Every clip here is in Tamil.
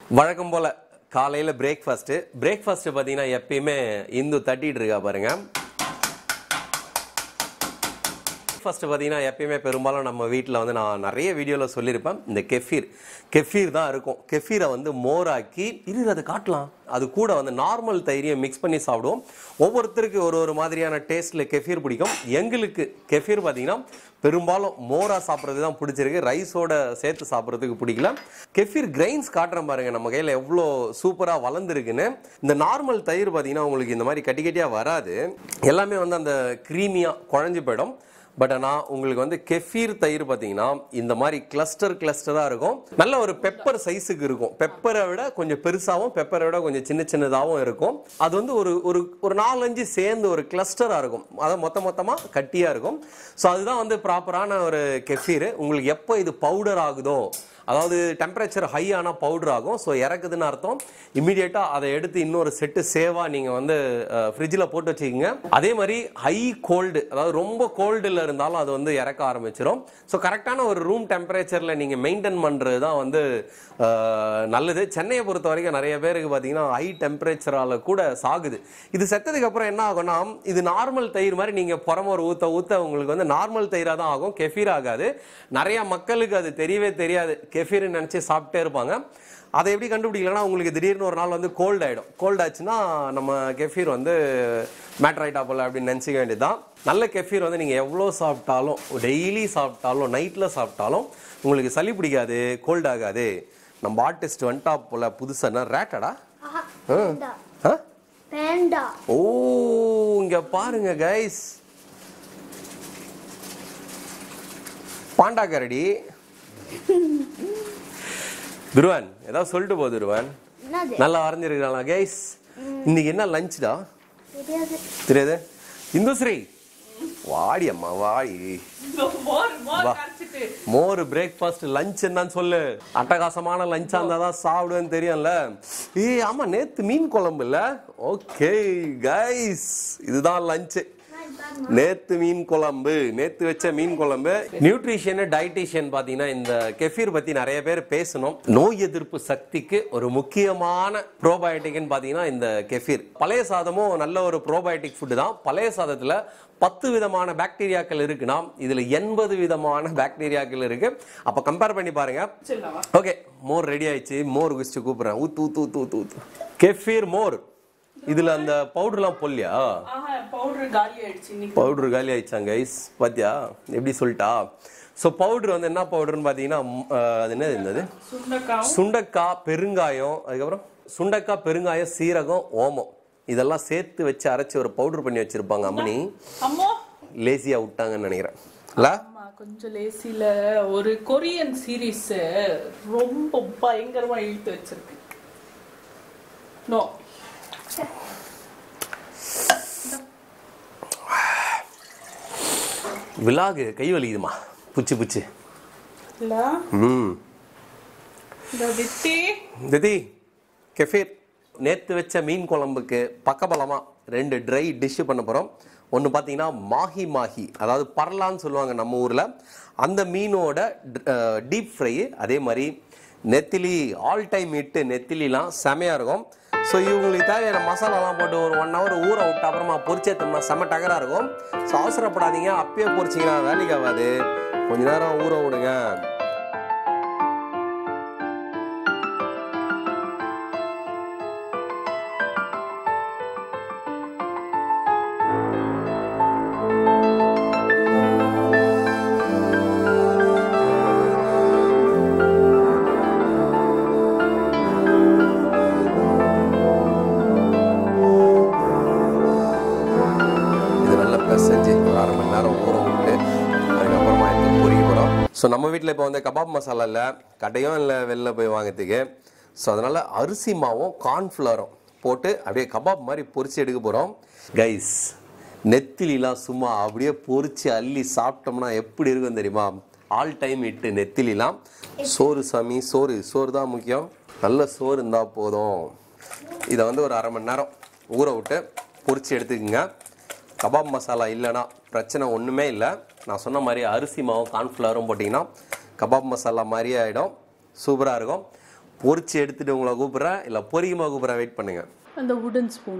வழக்கம் போல் காலையில் பிரேக்ஃபாஸ்ட்டு பிரேக்ஃபாஸ்ட்டு பார்த்தீங்கன்னா எப்பயுமே இந்து தட்டிட்டு இருக்கா பாருங்க ஃபர்ஸ்ட் பார்த்தீங்கன்னா எப்பயுமே பெரும்பாலும் நம்ம வீட்டில் வந்து நான் நிறைய வீடியோவில் சொல்லியிருப்பேன் இந்த கெஃபீர் கெஃபீர் தான் இருக்கும் கெஃபீரை வந்து மோராக்கி இரு அதை காட்டலாம் அது கூட வந்து நார்மல் தைரியம் மிக்ஸ் பண்ணி சாப்பிடுவோம் ஒவ்வொருத்தருக்கு ஒரு ஒரு மாதிரியான டேஸ்ட்டில் கெஃபீர் பிடிக்கும் எங்களுக்கு கெஃபீர் பார்த்தீங்கன்னா பெரும்பாலும் மோரா சாப்பிட்றது தான் பிடிச்சிருக்கு ரைஸோட சேர்த்து சாப்பிட்றதுக்கு பிடிக்கல கெஃபீர் கிரைன்ஸ் காட்டுறேன் பாருங்க நம்ம கையில் எவ்வளோ சூப்பராக வளர்ந்துருக்குன்னு இந்த நார்மல் தயிர் பார்த்தீங்கன்னா உங்களுக்கு இந்த மாதிரி கட்டி கட்டியாக வராது எல்லாமே வந்து அந்த க்ரீமியாக குழஞ்சு போயிடும் பட் ஆனால் உங்களுக்கு வந்து கெஃபீர் தயிர் பார்த்தீங்கன்னா இந்த மாதிரி கிளஸ்டர் கிளஸ்டராக இருக்கும் நல்ல ஒரு பெப்பர் சைஸுக்கு இருக்கும் பெப்பரை விட கொஞ்சம் பெருசாகவும் பெப்பரை விட கொஞ்சம் சின்ன சின்னதாகவும் இருக்கும் அது வந்து ஒரு ஒரு ஒரு நாலஞ்சு சேர்ந்து ஒரு கிளஸ்டராக இருக்கும் அதான் மொத்த மொத்தமாக கட்டியாக இருக்கும் ஸோ அதுதான் வந்து ப்ராப்பரான ஒரு கெஃபீர் உங்களுக்கு எப்போ இது பவுடர் ஆகுதோ அதாவது டெம்பரேச்சர் ஹை ஆனால் பவுடர் ஆகும் ஸோ இறக்குதுன்னு அர்த்தம் இமீடியட்டாக அதை எடுத்து இன்னொரு செட்டு சேவாக நீங்கள் வந்து ஃப்ரிட்ஜில் போட்டு வச்சுக்கோங்க அதே மாதிரி ஹை கோல்டு அதாவது ரொம்ப கோல்டில் இருந்தாலும் அது வந்து இறக்க ஆரம்பிச்சிடும் ஸோ கரெக்டான ஒரு ரூம் டெம்பரேச்சரில் நீங்கள் மெயின்டைன் பண்ணுறது தான் வந்து அஹ், நல்லது சென்னையை பொறுத்த வரைக்கும் நிறைய பேருக்கு பார்த்தீங்கன்னா ஹை டெம்பரேச்சரால் கூட சாகுது இது செத்ததுக்கு அப்புறம் என்ன ஆகும்னா இது நார்மல் தயிர் மாதிரி நீங்கள் புறமோர் ஊற்ற ஊற்ற உங்களுக்கு வந்து நார்மல் தயிராக தான் ஆகும் கெஃபீர் ஆகாது நிறைய மக்களுக்கு அது தெரியவே தெரியாது கெஃபீர்னு நினச்சி சாப்பிட்டே இருப்பாங்க அதை எப்படி கண்டுபிடிக்கலன்னா உங்களுக்கு திடீர்னு ஒரு நாள் வந்து கோல்ட் ஆகிடும் கோல்ட் ஆச்சுன்னா நம்ம கெஃபீர் வந்து மேட்ரு ஆயிட்டா போல அப்படின்னு நினச்சிக்க வேண்டியதுதான் நல்ல கெஃபீர் வந்து நீங்கள் எவ்வளோ சாப்பிட்டாலும் டெய்லி சாப்பிட்டாலும் நைட்டில் சாப்பிட்டாலும் உங்களுக்கு சளி பிடிக்காது கோல்ட் ஆகாது நம்ம ஆர்டிஸ்ட் வந்துட்டா போல புதுசாக ரேட்டடா ஆஹா, பேண்டா ஆ பேண்டா ஓ இங்க பாருங்க கைஸ் பாண்டா கரடி துருவன் ஏதாவது சொல்லிட்டு போ துருவன் என்னது நல்லா வரைஞ்சிருக்காங்களா கைஸ் இன்னைக்கு என்ன லஞ்ச்டா தெரியாது தெரியாது இந்துஸ்ரீ வாடி அம்மா வாடி மோர் மோர் வா. கரைச்சிட்டு மோர் பிரேக்ஃபாஸ்ட் லஞ்ச் என்னன்னு சொல்லு அட்டகாசமான லஞ்சா இருந்தா தான் சாப்பிடுவேன்னு தெரியும்ல ஏய் ஆமா நேத்து மீன் குழம்பு இல்ல ஓகே கைஸ் இதுதான் லஞ்ச் நேத்து மீன் குழம்பு நேத்து வச்ச மீன் குழம்பு நியூட்ரிஷன் டயட்டிஷியன் பாத்தீங்கன்னா இந்த கெஃபீர் பத்தி நிறைய பேர் பேசணும் நோய் எதிர்ப்பு சக்திக்கு ஒரு முக்கியமான ப்ரோபயோட்டிக்னு பாத்தீங்கன்னா இந்த கெஃபீர் பழைய சாதமும் நல்ல ஒரு ப்ரோபயோட்டிக் ஃபுட் தான் பழைய சாதத்துல பத்து விதமான பாக்டீரியாக்கள் இருக்குன்னா இதுல எண்பது விதமான பாக்டீரியாக்கள் இருக்கு அப்ப கம்பேர் பண்ணி பாருங்க சொல்லவா ஓகே மோர் ரெடி ஆயிடுச்சு மோர் குடிச்சு கூப்பிடுறேன் ஊத்து ஊத்து ஊத்து ஊத்து ஊத்து கெஃபீர் மோர் இதுல அந்த பவுடர்லாம் போடலையா ஆஹா பவுடர் காலி ஆயிடுச்சு இன்னைக்கு பவுடர் காலி ஆயிடுச்சாங்க கைஸ் பாத்தியா எப்படி சொல்லிட்டா ஸோ பவுடர் வந்து என்ன பவுடர்னு பார்த்தீங்கன்னா ம், அஹ், அது என்னது என்னது சுண்டக்காவும் சுண்டக்காய் பெருங்காயம் அதுக்கப்புறம் சுண்டக்காய் பெருங்காயம் சீரகம் ஓமம் இதெல்லாம் சேர்த்து வச்சு அரைச்சி ஒரு பவுடர் பண்ணி வச்சிருப்பாங்க அம்மனி அம்மா லேசியா விட்டாங்கன்னு நினைக்கிறேன் இல்ல அம்மா கொஞ்சம் லேசில ஒரு கொரியன் சீரிஸ் ரொம்ப பயங்கரமா இழுத்து வச்சிருக்கு நோ விலாகு கை வலிக்குதுமா புச்சு புச்சு இல்ல ம் இந்த வித்தி திதி கெஃபீர் நேற்று வச்ச மீன் குழம்புக்கு பக்கபலமாக ரெண்டு ட்ரை டிஷ்ஷு பண்ண போகிறோம் ஒன்று பார்த்தீங்கன்னா மாஹி மாஹி அதாவது பரலான்னு சொல்லுவாங்க நம்ம ஊரில் அந்த மீனோட டீப் ஃப்ரை அதே மாதிரி நெத்திலி ஆல் டைம் இட்டு நெத்திலிலாம் செமையாக இருக்கும் ஸோ இவங்களுக்கு தேவையான மசாலாலாம் போட்டு ஒரு ஒன் ஹவர் ஊற விட்டு அப்புறமா பொரிச்சேத்தோம்னா செம டகராக இருக்கும் ஸோ அவசரப்படாதீங்க அப்பயே பொரிச்சிங்கன்னா வேலைக்கு ஆகாது கொஞ்ச நேரம் ஊற விடுங்க இது நல்லா பிசைஞ்சு ஒரு அரை மணி நேரம் ஊற விட்டு அதுக்கப்புறமா எடுத்து பொரிக்க போகிறோம் ஸோ நம்ம வீட்டில் இப்போ வந்து கபாப் மசாலா இல்லை கடையும் இல்லை வெளில போய் வாங்கிறதுக்கு ஸோ அதனால் அரிசி மாவும் கார்ன்ஃப்ளவரும் போட்டு அப்படியே கபாப் மாதிரி பொரிச்சு எடுக்க போகிறோம் கைஸ் நெத்திலிலாம் சும்மா அப்படியே பொரிச்சு அள்ளி சாப்பிட்டோம்னா எப்படி இருக்கும் தெரியுமா ஆல் டைம் இட்டு நெத்திலிலாம் சோறு சாமி சோறு சோறு தான் முக்கியம் நல்ல சோறு இருந்தால் போதும் இதை வந்து ஒரு அரை மணி நேரம் ஊற விட்டு பொரிச்சு எடுத்துக்கோங்க கபாப் மசாலா இல்லைன்னா பிரச்சனை ஒன்றுமே இல்லை நான் சொன்ன மாதிரி அரிசி மாவும் கார்ன்ஃப்ளவரும் போட்டிங்கன்னா கபாப் மசாலா மாதிரியே ஆகிடும் சூப்பராக இருக்கும் பொரிச்சு எடுத்துட்டு உங்களை கூப்பிட்றேன் இல்லை பொரிக்குமா கூப்பிட்றேன் வெயிட் பண்ணுங்க அந்த உடன் ஸ்பூன்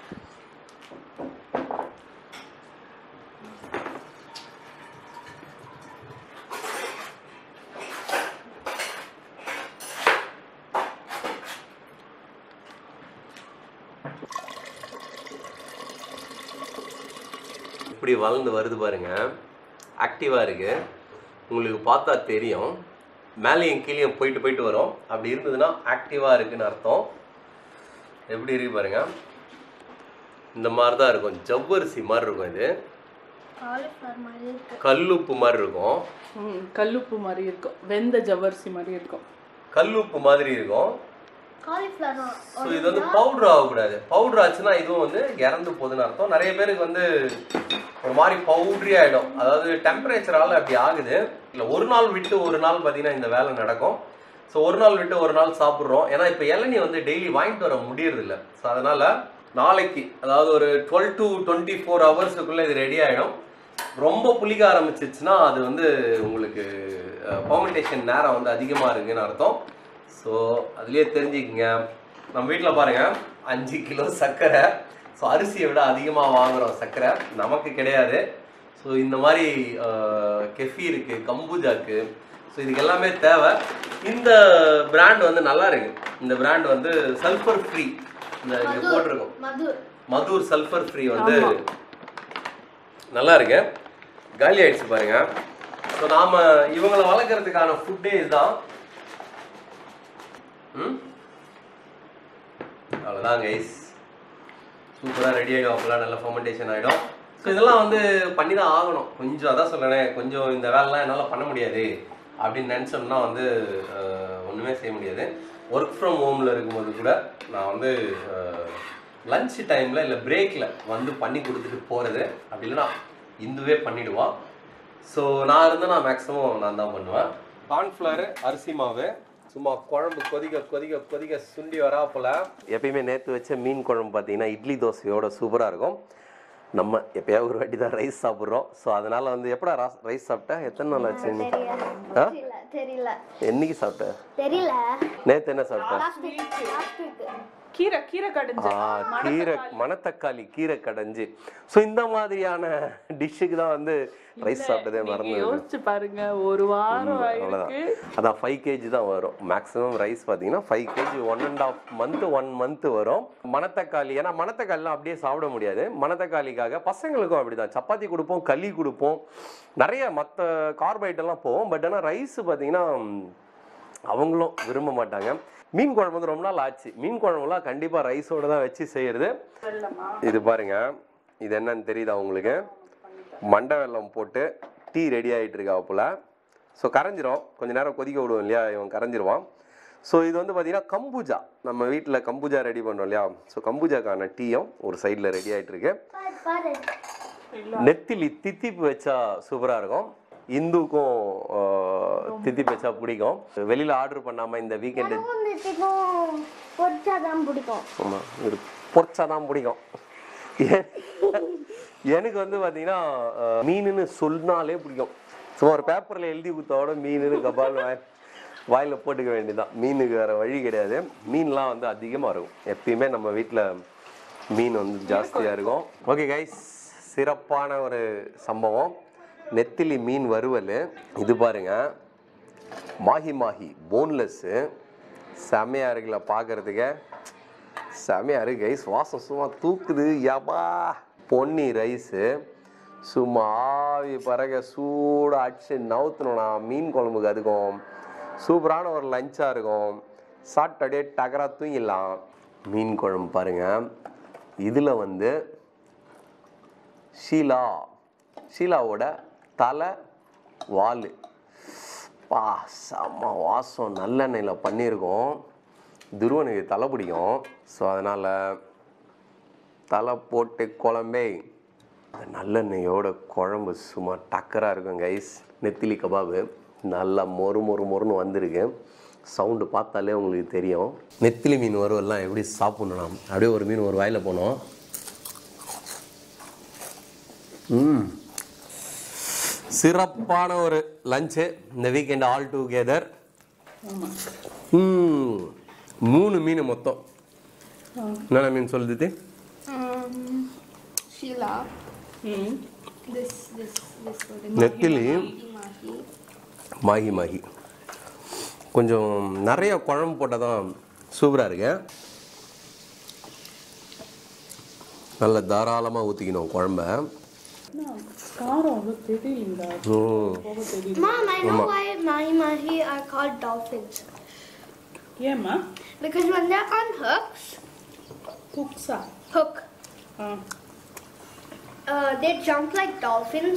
இப்படி வளர்ந்து வருது பாருங்க ஆக்டிவாக இருக்கு உங்களுக்கு பார்த்தா தெரியும் மேலேயும் கீழேயும் போயிட்டு போயிட்டு வரும் அப்படி இருந்ததுன்னா ஆக்டிவாக இருக்குன்னு அர்த்தம் எப்படி இருக்கு பாருங்க இந்த மாதிரி தான் இருக்கும் ஜவ்வரிசி மாதிரி இருக்கும் இது காலிஃப்ளவர் மாதிரி இருக்கு கல்லுப்பு மாதிரி இருக்கும் ம் கல்லுப்பு மாதிரி இருக்கும் வெந்த ஜவ்வரிசி மாதிரி இருக்கும் கல்லுப்பு மாதிரி இருக்கும் காலிஃப்ளவர் ஸோ இது வந்து பவுடர் ஆகக்கூடாது பவுடர் ஆச்சுன்னா இதுவும் வந்து இறந்து போகுதுன்னு அர்த்தம் நிறைய பேருக்கு வந்து ஒரு மாதிரி பவுட்ரி ஆகிடும் அதாவது டெம்பரேச்சரால் அப்படி ஆகுது இல்லை ஒரு நாள் விட்டு ஒரு நாள் பார்த்தீங்கன்னா இந்த வேலை நடக்கும் ஸோ ஒரு நாள் விட்டு ஒரு நாள் சாப்பிட்றோம் ஏன்னா இப்போ இளநீ வந்து டெய்லி வாங்கிட்டு வர முடியறதில்ல ஸோ அதனால் நாளைக்கு அதாவது ஒரு டுவெல் டு டுவெண்ட்டி ஃபோர் ஹவர்ஸுக்குள்ளே இது ரெடி ஆகிடும் ரொம்ப புளிக்க ஆரம்பிச்சிச்சுன்னா அது வந்து உங்களுக்கு பர்மெண்டேஷன் நேரம் வந்து அதிகமாக இருக்குன்னு அர்த்தம் ஸோ அதுலேயே தெரிஞ்சுக்கங்க நம்ம வீட்டில் பாருங்க அஞ்சு கிலோ சர்க்கரை ஸோ அரிசியை விட அதிகமாக வாங்குறோம் சர்க்கரை நமக்கு கிடையாது ஸோ இந்த மாதிரி கெஃபீருக்கு கம்பூஜாக்கு ஸோ இதுக்கு எல்லாமே தேவை இந்த பிராண்ட் வந்து நல்லா இருக்கு இந்த பிராண்ட் வந்து சல்ஃபர் ஃப்ரீ இந்த இங்க போட்டிருக்கோம் மது மதுர் சல்ஃபர் ஃப்ரீ வந்து நல்லா இருக்கு காலி ஆயிடுச்சு பாருங்க ஸோ நாம இவங்களை வளர்க்கறதுக்கான ஃபுட்டே இதுதான் ம் அவ்வளோதான் கைஸ் சூப்பராக ரெடி ஆகிடும் அப்போல்லாம் நல்ல ஃபர்மெண்டேஷன் ஆகிடும் ஸோ இதெல்லாம் வந்து பண்ணி தான் ஆகணும் கொஞ்சம் அதான் சொல்கிறேன் கொஞ்சம் இந்த வேலைலாம் என்னால் பண்ண முடியாது அப்படின்னு நினச்சோம்னா வந்து ஒன்றுமே செய்ய முடியாது ஒர்க் ஃப்ரம் ஹோமில் இருக்கும்போது கூட நான் வந்து லஞ்ச் டைமில் இல்லை பிரேக்கில் வந்து பண்ணி கொடுத்துட்டு போகிறது அப்படி இல்லைன்னா இந்துவே பண்ணிடுவான் ஸோ நான் இருந்தால் நான் மேக்ஸிமம் நான் தான் பண்ணுவேன் கார்ன்ஃப்ளவர் அரிசி மாவு சும்மா குழம்பு கொதிக்க கொதிக்க கொதிக்க சுண்டி வரா போல எப்பயுமே நேற்று வச்ச மீன் குழம்பு பார்த்தீங்கன்னா இட்லி தோசையோட சூப்பராக இருக்கும் நம்ம எப்பயாவது ஒரு வாட்டி தான் ரைஸ் சாப்பிட்றோம் ஸோ அதனால வந்து எப்படா ரைஸ் சாப்பிட்டா எத்தனை நாள் ஆச்சு நீ ஆ? தெரியல தெரியல என்னைக்கு சாப்பிட்ட தெரியல நேற்று என்ன சாப்பிட்ட லாஸ்ட் வீக் லாஸ்ட் வீக் கீரை கீரை கடைஞ்சு ஆ, கீரை மணத்தக்காளி கீரை கடைஞ்சு ஸோ இந்த மாதிரியான டிஷ்ஷுக்கு தான் வந்து ரைஸ் சாப்பிட்டதே நீங்க மறந்து யோசிச்சு பாருங்க ஒரு வாரம் அவ்வளோதான் ஆயிருக்கு அதான் ஃபைவ் கேஜி தான் வரும் மேக்ஸிமம் ரைஸ் பார்த்தீங்கன்னா five KG one and half month one month வரும் மணத்தக்காளி ஏன்னா மணத்தக்காளிலாம் அப்படியே சாப்பிட முடியாது மணத்தக்காளிக்காக பசங்களுக்கும் அப்படிதான் சப்பாத்தி கொடுப்போம் களி கொடுப்போம் நிறைய மற்ற கார்போஹைட்ரேட் எல்லாம் போவோம் பட் ஆனால் ரைஸ் பார்த்தீங்கன்னா அவங்களும் விரும்ப மாட்டாங்க மீன் குழம்பு வந்து ரொம்ப நாள் ஆச்சு மீன் குழம்புலாம் கண்டிப்பாக ரைஸோட தான் வச்சு செய்யறது வெள்ளமா இது பாருங்க இது என்னன்னு தெரியுதா உங்களுக்கு மண்டை வெல்லம் போட்டு டீ ரெடி ஆகிட்டு இருக்கா போல ஸோ கரைஞ்சிரும் கொஞ்ச நேரம் கொதிக்க விடுவோம் இல்லையா இவன் கரைஞ்சிருவான் ஸோ இது வந்து பார்த்தீங்கன்னா கம்பூஜா நம்ம வீட்டில் கம்பூஜா ரெடி பண்ணுறோம் இல்லையா ஸோ கம்பூஜாக்கான டீயும் ஒரு சைடில் ரெடி ஆகிட்டு இருக்கு பாரு பாரு நெத்திலி தித்திப்பு வச்சா சூப்பராக இருக்கும் இந்துக்கும் ஆஹ், தித்திப்பு வச்சா பிடிக்கும் வெளியில் ஆர்டர் பண்ணாமல் இந்த வீக்கெண்டு எனக்கும் நித்திக்கும் பொரிச்சாதான் பிடிக்கும் ஆமாம் இது பொரிச்சா தான் பிடிக்கும் ஏன் எனக்கு வந்து பார்த்தீங்கன்னா அஹ், மீனுன்னு சொன்னாலே பிடிக்கும் சும்மா ஒரு பேப்பரில் எழுதி கொடுத்தோட மீனுன்னு கபால் வாய் வாயில் போட்டுக்க வேண்டியதுதான் மீனுக்கு வேறு வழி கிடையாது மீன்லாம் வந்து அதிகமாக இருக்கும் எப்பயுமே நம்ம வீட்டில் மீன் வந்து ஜாஸ்தியாக இருக்கும் ஓகே கைஸ் சிறப்பான ஒரு சம்பவம் நெத்திலி மீன் வறுவல் இது பாருங்க மாஹி மாஹி போன்லெஸ்ஸு செமையாக இருக்குல்ல பார்க்கறதுக்கு செமையா இருக்கு கைஸ் வாசம் சும்மா தூக்குது யபா பொன்னி ரைஸு சும்மா ஆவி பறக சூடாக அடிச்சு நவுத்தணும்னா மீன் குழம்புக்கு அதுக்கும் சூப்பரான ஒரு லஞ்சாக இருக்கும் சாப்பிட்டு அப்படியே டகரா தூங்கிடலாம் மீன் குழம்பு பாருங்க இதில் வந்து ஷீலா ஷீலாவோட தலை வால் பா செம்ம வாசம் நல்லெண்ணெயில் பண்ணியிருக்கோம் துருவனுக்கு தலை பிடிக்கும் ஸோ அதனால் தலை போட்டு குழம்பே அந்த நல்லெண்ணெயோட குழம்பு சும்மா டக்கராக இருக்கும் கைஸ் நெத்திலி கபாபு நல்லா மொறு மொறு மொறுன்னு வந்திருக்கு சவுண்டு பார்த்தாலே உங்களுக்கு தெரியும் நெத்திலி மீன் வறுவல்லாம் எப்படி சாப்பிடணும் அப்படியே ஒரு மீன் ஒரு வாயில் போனோம் ம் சிறப்பான ஒரு லஞ்சு இந்த வீக்கெண்ட் ஆல் டுகெதர் ஆமா ம் மூணு மீன் மொத்தம் என்னென்ன மீன் சொல்லுது Um, Sheila. ம் This, this, this one. நெத்திலி Mahi. மாகி மாகி கொஞ்சம் நிறைய குழம்பு போட்டால் தான் சூப்பராக இருக்கு நல்ல தாராளமாக ஊற்றிக்கணும் குழம்ப என்ன, காரம் வந்து தெரியலடா ம் போக தெரியல Mom, I know Mama. why Mahi Mahi are called dolphins. ஏம்மா Because when they're on hooks, புக்ஸா hook, ah uh, they jump like dolphins.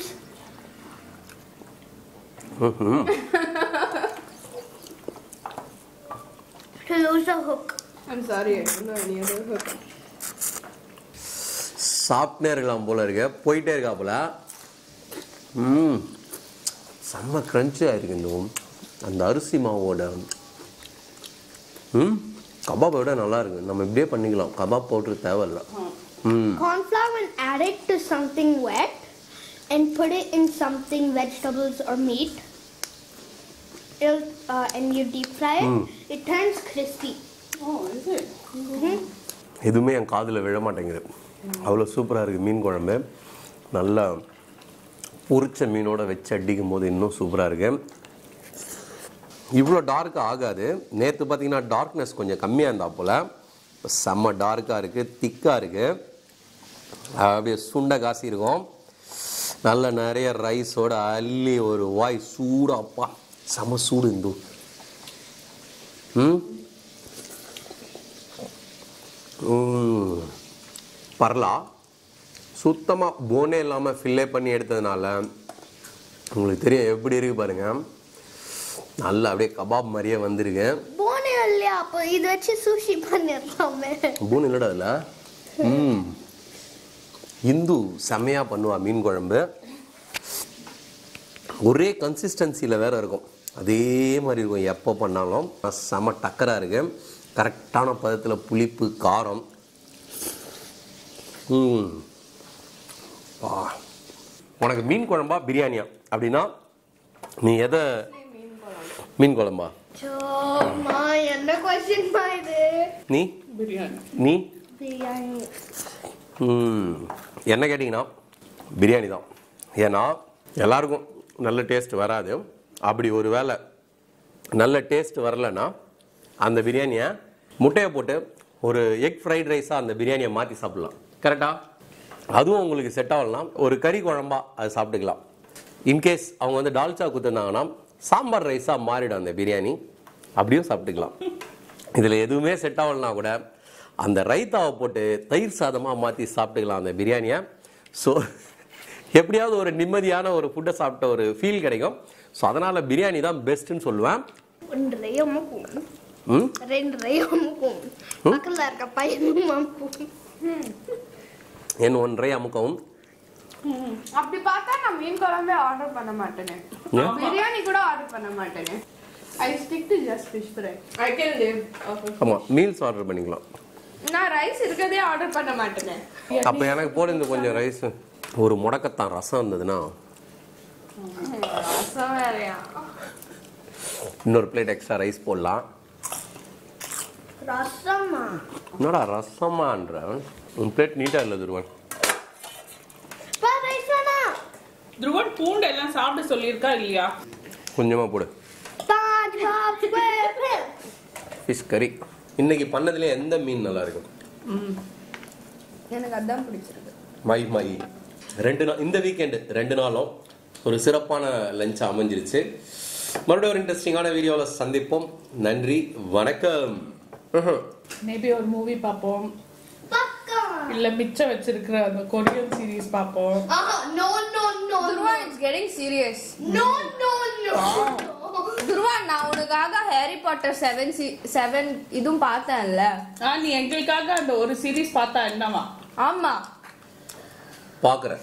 ம்ஹும். To lose the hook. I'm sorry, I don't know any other hook. சாப்பிட்டே இருக்கலாம் போல இருக்கு போயிட்டே இருக்கா போல ம் செம்ம க்ரன்ச்சியாக இருக்கு இந்த உம். அந்த அரிசி மாவோட ம் கபாபை விட நல்லா இருக்கு நம்ம இப்படியே பண்ணிக்கலாம் கபாப் பவுட்ரு தேவையில்ல ம் Corn flour and add it to something wet and put it in something vegetables or meat. It'll, uh, and you deep fry it. It turns crispy. ஓ இது எதுவுமே என் காதில் விழ மாட்டேங்குது அவ்வளோ சூப்பராக இருக்குது மீன் குழம்பு நல்லா பொரிச்ச மீனோட வச்சு அடிக்கும் போது இன்னும் சூப்பராக இருக்கு இவ்வளோ டார்க்காக ஆகாது நேற்று பார்த்தீங்கன்னா டார்க்னஸ் கொஞ்சம் கம்மியாக இருந்தா போல் இப்போ செம்ம டார்க்காக இருக்குது திக்காக இருக்குது அப்படியே சுண்டை காசி இருக்கும் நல்ல நிறைய ரைஸோட அள்ளி ஒரு வாய் சூடாப்பா செம சூடு இந்து ம் ம். பரலா சுத்தமாக போனே இல்லாமல் ஃபில்லே பண்ணி எடுத்ததுனால உங்களுக்கு தெரியும் எப்படி இருக்கு பாருங்க நல்லா அப்படியே கபாப் மாதிரியே வந்திருக்கு போனே இல்லையா அப்போ இது வச்சு சூஷி பண்ணிடலாமே பூன் இல்லடா அதில் ம் இந்து செமையாக பண்ணுவா மீன் குழம்பு ஒரே கன்சிஸ்டன்சியில் வேற இருக்கும் அதே மாதிரி இருக்கும் எப்போ பண்ணாலும் செம டக்கராக இருக்கு கரெக்டான பதத்தில் புளிப்பு காரம் ம் பா உனக்கு மீன் குழம்பா பிரியாணியா அப்படின்னா நீ எதை மீன் குழம்பா சோமா என்ன கொஸ்டின்மா இது நீ பிரியாணி நீ பிரியாணி ம், என்ன கேட்டிங்கன்னா பிரியாணி தான் ஏன்னா எல்லாருக்கும் நல்ல டேஸ்ட் வராது அப்படி ஒரு வேளை நல்ல டேஸ்ட் வரலன்னா அந்த பிரியாணியை முட்டையை போட்டு ஒரு எக் ஃப்ரைட் ரைஸாக அந்த பிரியாணியை மாற்றி சாப்பிடலாம் கரெக்டா அதுவும் உங்களுக்கு செட் ஆகலாம் ஒரு கறி குழம்பா அது சாப்பிட்டுக்கலாம் இன்கேஸ் அவங்க வந்து டால்ச்சா குத்துனாங்கன்னா சாம்பார் ரைஸாக மாறிடும் அந்த பிரியாணி அப்படியும் சாப்பிட்டுக்கலாம் இதில் எதுவுமே செட் ஆகலனா கூட அந்த ரைத்தாவை போட்டு தயிர் சாதமாக மாற்றி சாப்பிட்டுக்கலாம் அந்த பிரியாணியை ஸோ எப்படியாவது ஒரு நிம்மதியான ஒரு ஃபுட்டை சாப்பிட்ட ஒரு ஃபீல் கிடைக்கும் ஸோ அதனால் பிரியாணி தான் பெஸ்ட்டுன்னு சொல்லுவேன் ஒன்றரை அமுக்கும் ம் ரெண்டரை அமுக்கும் பக்கத்தில் இருக்க பையனும் அமுக்கும் என் ஒன்றை அமுக்கவும் அப்படி பார்த்தா நான் மீன் குழம்பே ஆர்டர் பண்ண மாட்டேனே ஏன்? பிரியாணி கூட ஆர்டர் பண்ண மாட்டேனே I stick to just fish fry I can live ஆமாம் மீல்ஸ் ஆர்டர் பண்ணிக்கலாம் நான் ரைஸ் இருக்கதே ஆர்டர் பண்ண மாட்டேனே அப்போ எனக்கு போடு இந்த கொஞ்சம் ரைஸ் ஒரு முடக்கத்தான் ரசம் இருந்ததுன்னா ரசம் வேறையா இன்னொரு பிளேட் எக்ஸ்ட்ரா ரைஸ் போடலாம் ரசமா என்னடா ரசமான்ற உன் பிளேட் நீட்டாக இல்லை துருவன் பா ரைஸ் வேணா துருவன் பூண்டு எல்லாம் சாப்பிட சொல்லியிருக்கா இல்லையா கொஞ்சமாக போடு பாஜ் பாஜ் பே ஃபிஷ் கறி இன்னைக்கு பண்ணதுல எந்த மீன் நல்லா இருக்கும் எனக்கு அதான் பிடிச்சிருக்கு மை மை ரெண்டு நாள் இந்த வீக்கெண்டு ரெண்டு நாளும் ஒரு சிறப்பான லஞ்ச் அமைஞ்சிருச்சு மறுபடியும் ஒரு இன்ட்ரெஸ்டிங்கான வீடியோவில் சந்திப்போம் நன்றி வணக்கம் ம்ஹும். மேபி ஒரு மூவி பார்ப்போம் பக்கா இல்ல மிச்சம் வச்சிருக்கிற அந்த கொரியன் சீரிஸ் பார்ப்போம் ஆஹா no no no Dhruva it's getting serious no no no Dhruva நான் உனக்காக ஹாரி பாட்டர் செவன் செவன் இதுவும் பார்த்தேன்ல ஆ நீ எங்களுக்காக அந்த ஒரு சீரிஸ் பார்த்தா என்னவா ஆமா பார்க்குறேன்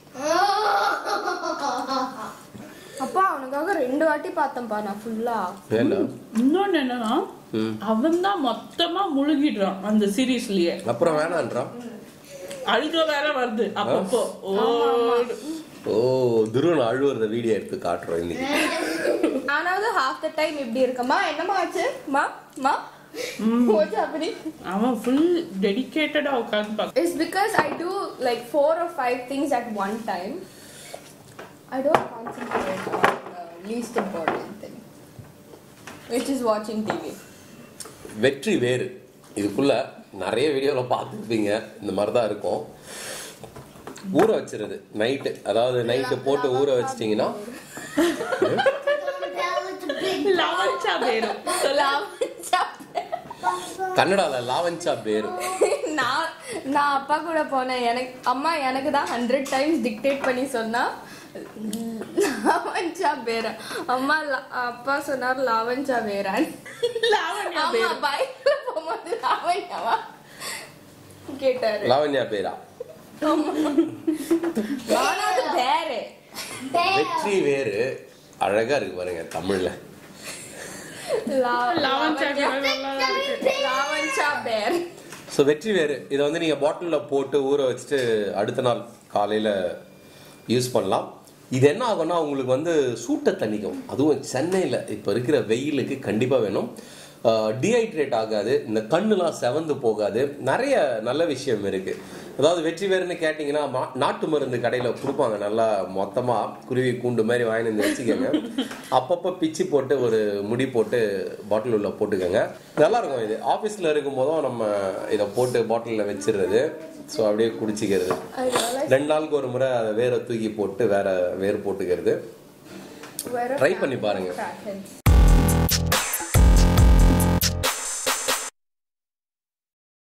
அப்பா அவனுக்காக ரெண்டு வாட்டி பார்த்தேன்ப்பா நான் ஃபுல்லா ஏண்டா இன்னொன்னு என்னன்னா ம். அவன் தான் மொத்தமா முழுகிடுறான் அந்த சீரீஸ்லயே அப்புறம் வேணான்றான் அழுக வேற வருது அப்பப்போ ஓ ஓ துருவன் அழுவுறத வீடியோ எடுத்து காட்டுறோம் இன்னைக்கு ஆனாவது half the time இப்படி இருக்கமா என்னமா ஆச்சு மா மா what's happening அவன் ஃபுல் டெடிகேட்டடா உட்காந்து பார்க்க It's because I do like four or five things at one time. I don't concentrate on the least important thing, which is watching TV. வெற்றி வேறு இதுக்குள்ள நிறைய வீடியோவில் பார்த்துருப்பீங்க இந்த மாதிரி தான் இருக்கும் ஊற வச்சிருது நைட்டு அதாவது நைட்டு போட்டு ஊற வச்சிட்டிங்கன்னா Don't tell it's a big லவன்ச்சா பேரும் கன்னடால லாவஞ்சா பேரு நான் நான் அப்பா கூட போனேன் எனக்கு அம்மா எனக்கு தான் ஹண்ட்ரட் டைம்ஸ் டிக்டேட் பண்ணி சொன்னா லாவஞ்சா பேரா அம்மா லா- அப்பா சொன்னார் லாவஞ்சா பேரான் லாவண்யா ஆமா பேரு பைக்ல போகும்போது லாவண்யாவா கேட்டாரு லாவண்யா பேரா ஆனா அது பேரு வெற்றி வேறு அழகா இருக்கு பாருங்க தமிழ்ல லா- லாவண்யா லாவண்யா- பேரு நல்லா இருக்கு. லாவண்யா பேர் ஸோ வெற்றி வேறு இதை வந்து நீங்கள் பாட்டிலில் போட்டு ஊற வச்சுட்டு அடுத்த நாள் காலையில் யூஸ் பண்ணலாம் இது என்ன ஆகும்னா உங்களுக்கு வந்து சூட்டை தணிக்கும் அதுவும் சென்னையில் இப்போ இருக்கிற வெயிலுக்கு கண்டிப்பாக வேணும் டீஹைட்ரேட் ஆகாது இந்த கண்ணுலாம் செவந்து போகாது நிறைய நல்ல விஷயம் இருக்குது அதாவது வெற்றி வேறுன்னு கேட்டிங்கன்னா மா- நாட்டு மருந்து கடையில் கொடுப்பாங்க நல்லா மொத்தமாக குருவி கூண்டு மாதிரி வாங்கி வந்து வச்சுக்கோங்க அப்பப்போ பிச்சு போட்டு ஒரு முடி போட்டு பாட்டில் உள்ள போட்டுக்கோங்க நல்லா இருக்கும் இது ஆஃபீஸில் இருக்கும் போதும் நம்ம இதை போட்டு பாட்டிலில் வச்சிடுறது ஸோ அப்படியே குடிச்சிக்கிறது ரெண்டு நாளுக்கு ஒரு முறை அதை வேற தூக்கி போட்டு வேற வேர் போட்டுக்கிறது வேற ட்ரை பண்ணி பாருங்க packets.